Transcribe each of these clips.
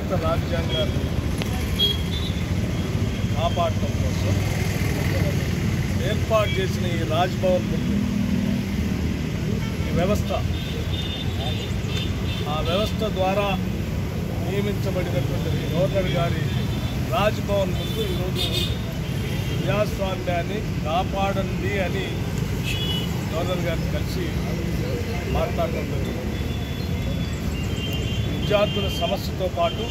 భారత రాజ్యాంగాన్ని కాపాడటం కోసం ఏర్పాటు చేసిన ఈ రాజ్భవన్ ముందు ఈ వ్యవస్థ ఆ వ్యవస్థ ద్వారా నియమించబడినటువంటి గవర్నర్ గారి రాజ్భవన్ ముందు ఈరోజు ప్రజాస్వామ్యాన్ని కాపాడండి అని గవర్నర్ గారిని కలిసి మాట్లాడడం జరిగింది విద్యార్థుల సమస్యతో పాటు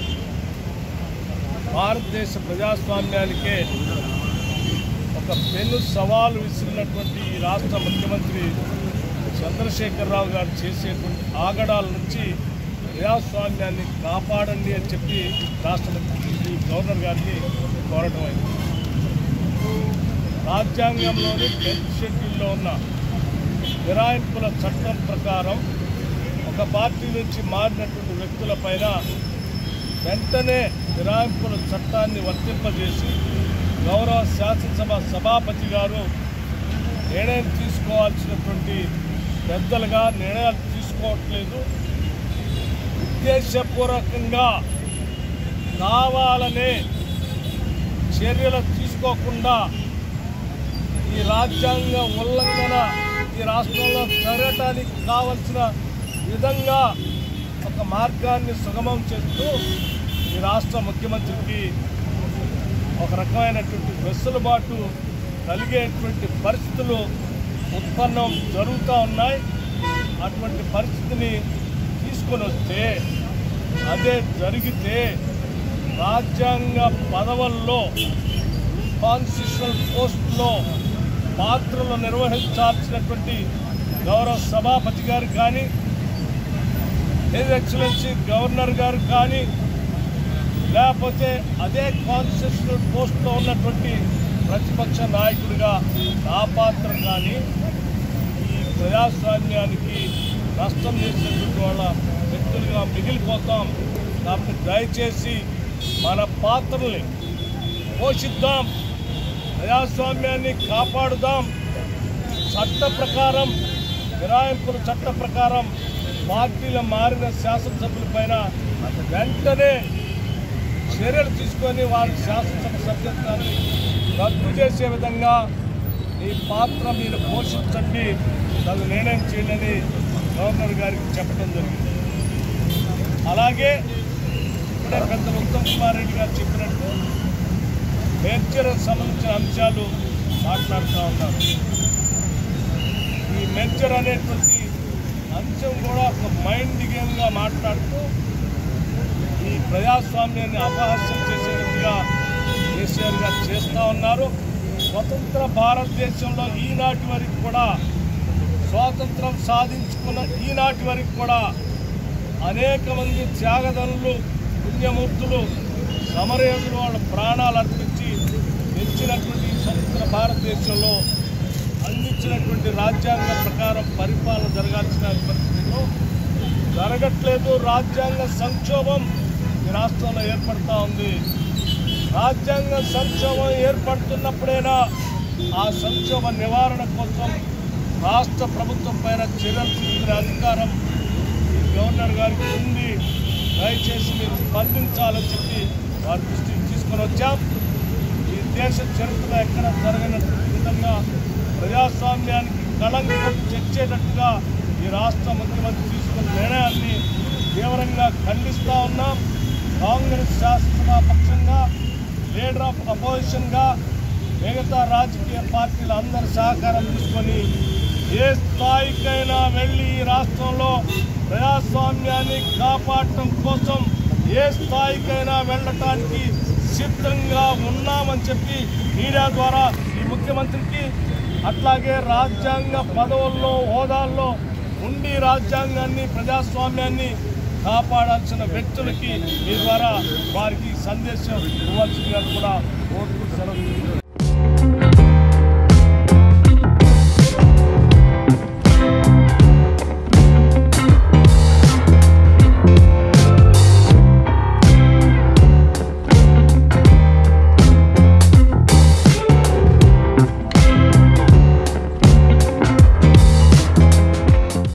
భారతదేశ ప్రజాస్వామ్యానికే ఒక పెను సవాలు విసిరినటువంటి ఈ రాష్ట్ర ముఖ్యమంత్రి చంద్రశేఖరరావు గారు చేసేటువంటి ఆగడాల నుంచి ప్రజాస్వామ్యాన్ని కాపాడండి అని చెప్పి రాష్ట్ర ముఖ్యమంత్రి గవర్నర్ గారిని కోరటం అయింది రాజ్యాంగంలోని టెన్త్ షెడ్యూల్లో ఉన్న ఫిరాయింపుల చట్టం ప్రకారం ఒక పార్టీ నుంచి మారినటువంటి వ్యక్తులపైన వెంటనే ఫిరాయింపుల చట్టాన్ని వర్తింపజేసి గౌరవ శాసనసభ సభాపతి గారు నిర్ణయం తీసుకోవాల్సినటువంటి పెద్దలుగా నిర్ణయాలు తీసుకోవట్లేదు ఉద్దేశపూర్వకంగా కావాలనే చర్యలు తీసుకోకుండా ఈ రాజ్యాంగ ఉల్లంఘన ఈ రాష్ట్రంలో జరగటానికి కావలసిన విధంగా ఒక మార్గాన్ని సుగమం చేస్తూ ఈ రాష్ట్ర ముఖ్యమంత్రికి ఒక రకమైనటువంటి వెసులుబాటు కలిగేటువంటి పరిస్థితులు ఉత్పన్నం జరుగుతూ ఉన్నాయి అటువంటి పరిస్థితిని తీసుకొని వస్తే అదే జరిగితే రాజ్యాంగ పదవుల్లో కాన్స్టిట్యూషనల్ పోస్టులో పాత్రలు నిర్వహించాల్సినటువంటి గౌరవ సభాపతి గారు కానీ హిజ్ ఎక్సలెన్సీ గవర్నర్ గారు కానీ లేకపోతే అదే కాన్స్టిట్యూషనల్ పోస్ట్లో ఉన్నటువంటి ప్రతిపక్ష నాయకుడిగా నా పాత్ర కానీ ఈ ప్రజాస్వామ్యానికి నష్టం చేసేటువంటి వాళ్ళ వ్యక్తులుగా మిగిలిపోతాం కాబట్టి దయచేసి మన పాత్రల్ని పోషిద్దాం ప్రజాస్వామ్యాన్ని కాపాడుదాం చట్ట ప్రకారం ఫిరాయింపుల చట్ట ప్రకారం పార్టీలు మారిన శాసనసభ్యులపైన వెంటనే చర్యలు తీసుకొని వారి శాసనసభ సభ్యత్వాన్ని రద్దు చేసే విధంగా ఈ పాత్ర మీరు పోషించండి దాన్ని నిర్ణయం చేయండి అని గవర్నర్ గారికి చెప్పడం జరిగింది అలాగే ఇప్పుడే పెద్దలు ఉత్తమ్ కుమార్ రెడ్డి గారు చెప్పినట్టు మెర్జర్ సంబంధించిన అంశాలు మాట్లాడుతూ ఉన్నారు ఈ మెర్జర్ అనేటువంటి అంశం కూడా ఒక మైండ్ గేమ్గా మాట్లాడుతూ ఈ ప్రజాస్వామ్యాన్ని అపహాస్యం చేసేటట్టుగా కేసీఆర్ గారు చేస్తూ ఉన్నారు స్వతంత్ర భారతదేశంలో ఈనాటి వరకు కూడా స్వాతంత్రం సాధించుకున్న ఈనాటి వరకు కూడా అనేక మంది త్యాగదనులు పుణ్యమూర్తులు సమరయోధులు వాళ్ళ ప్రాణాలు అర్పించి తెచ్చినటువంటి ఈ స్వతంత్ర భారతదేశంలో అందించినటువంటి రాజ్యాంగ ప్రకారం పరిపాలన జరగాల్సిన పరిస్థితిలో జరగట్లేదు రాజ్యాంగ సంక్షోభం ఈ రాష్ట్రంలో ఏర్పడుతూ ఉంది రాజ్యాంగ సంక్షోభం ఏర్పడుతున్నప్పుడైనా ఆ సంక్షోభ నివారణ కోసం రాష్ట్ర ప్రభుత్వం పైన చర్యలు తీసుకునే అధికారం ఈ గవర్నర్ గారికి ఉంది దయచేసి మీరు స్పందించాలని చెప్పి వారి దృష్టికి తీసుకొని వచ్చాం ఈ దేశ చరిత్రలో ఎక్కడ జరగనటువంటి విధంగా ప్రజాస్వామ్యానికి కళంకం తెచ్చేటట్టుగా ఈ రాష్ట్ర ముఖ్యమంత్రి తీసుకున్న నిర్ణయాన్ని తీవ్రంగా ఖండిస్తూ ఉన్నాం కాంగ్రెస్ శాసనసభ పక్షంగా లీడర్ ఆఫ్ అపోజిషన్గా మిగతా రాజకీయ పార్టీల అందరి సహకారం తీసుకొని ఏ స్థాయికైనా వెళ్ళి ఈ రాష్ట్రంలో ప్రజాస్వామ్యాన్ని కాపాడటం కోసం ఏ స్థాయికైనా వెళ్ళటానికి సిద్ధంగా ఉన్నామని చెప్పి మీడియా ద్వారా ఈ ముఖ్యమంత్రికి అట్లాగే రాజ్యాంగ పదవుల్లో హోదాల్లో ఉండి రాజ్యాంగాన్ని ప్రజాస్వామ్యాన్ని కాపాడాల్సిన వ్యక్తులకి మీ ద్వారా వారికి సందేశం ఇవ్వాల్సిందిగా కూడా కోరుకుంటున్నాను